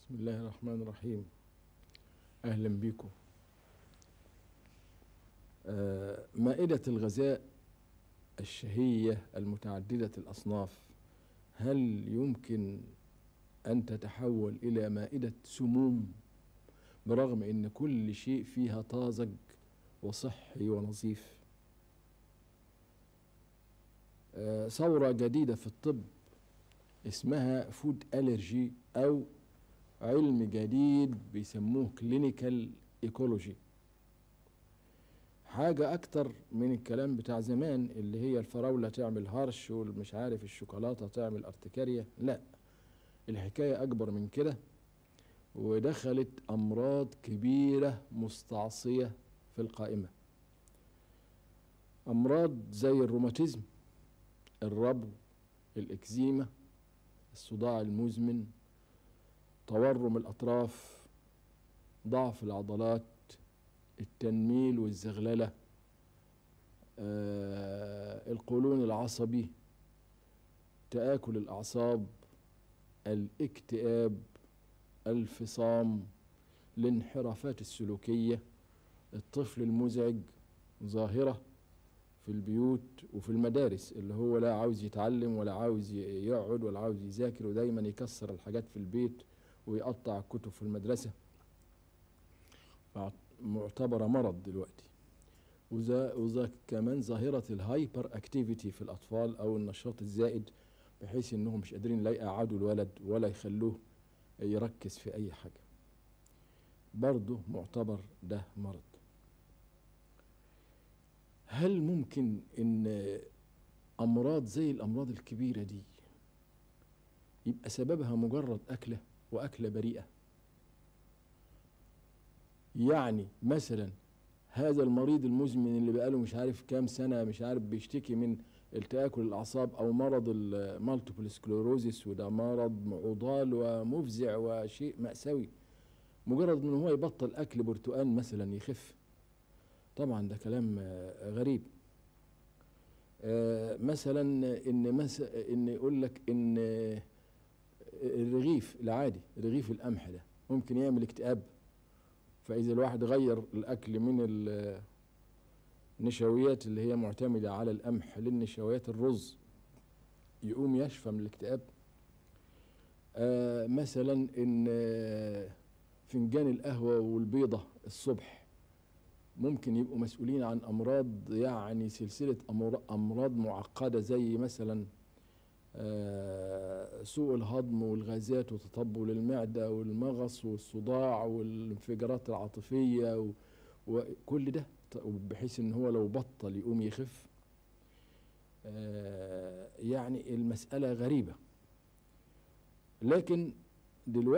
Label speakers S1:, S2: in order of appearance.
S1: بسم الله الرحمن الرحيم أهلا بكم آه، مائدة الغذاء الشهية المتعددة الأصناف هل يمكن أن تتحول إلى مائدة سموم برغم أن كل شيء فيها طازج وصحي ونظيف آه، ثورة جديدة في الطب اسمها فود ألرجي أو علم جديد بيسموه كلينيكال ايكولوجي حاجة أكتر من الكلام بتاع زمان اللي هي الفراولة تعمل هرش والمش عارف الشوكولاتة تعمل ارتكارية لا الحكاية أكبر من كده ودخلت أمراض كبيرة مستعصية في القائمة أمراض زي الروماتيزم الربو الإكزيما الصداع المزمن تورم الأطراف ضعف العضلات التنميل والزغللة آه القولون العصبي تآكل الأعصاب الاكتئاب الفصام الانحرافات السلوكية الطفل المزعج ظاهرة في البيوت وفي المدارس اللي هو لا عاوز يتعلم ولا عاوز يقعد ولا عاوز يذاكر ودايما يكسر الحاجات في البيت ويقطع الكتب في المدرسة معتبرة مرض دلوقتي وذا وذا كمان ظاهرة الهايبر اكتيفيتي في الأطفال أو النشاط الزائد بحيث إنهم مش قادرين لا يقعدوا الولد ولا يخلوه يركز في أي حاجة برضه معتبر ده مرض هل ممكن إن أمراض زي الأمراض الكبيرة دي يبقى سببها مجرد أكلة وأكلة بريئة يعني مثلا هذا المريض المزمن اللي بقاله مش عارف كام سنة مش عارف بيشتكي من التآكل الأعصاب أو مرض المالتيبل سكلوروزيس وده مرض عضال ومفزع وشيء مأساوي مجرد ان هو يبطل أكل برتقال مثلا يخف طبعا ده كلام غريب مثلا ان مثلا ان يقول لك ان الرغيف العادي رغيف القمح ده ممكن يعمل اكتئاب فإذا الواحد غير الأكل من النشويات اللي هي معتمدة على القمح للنشويات الرز يقوم يشفى من الاكتئاب آه مثلا إن فنجان القهوة والبيضة الصبح ممكن يبقوا مسؤولين عن أمراض يعني سلسلة أمراض معقدة زي مثلا آه سوء الهضم والغازات وتطبل المعدة والمغص والصداع والانفجارات العاطفية وكل ده بحيث ان هو لو بطل يقوم يخف آه يعني المسألة غريبة لكن دلوقتي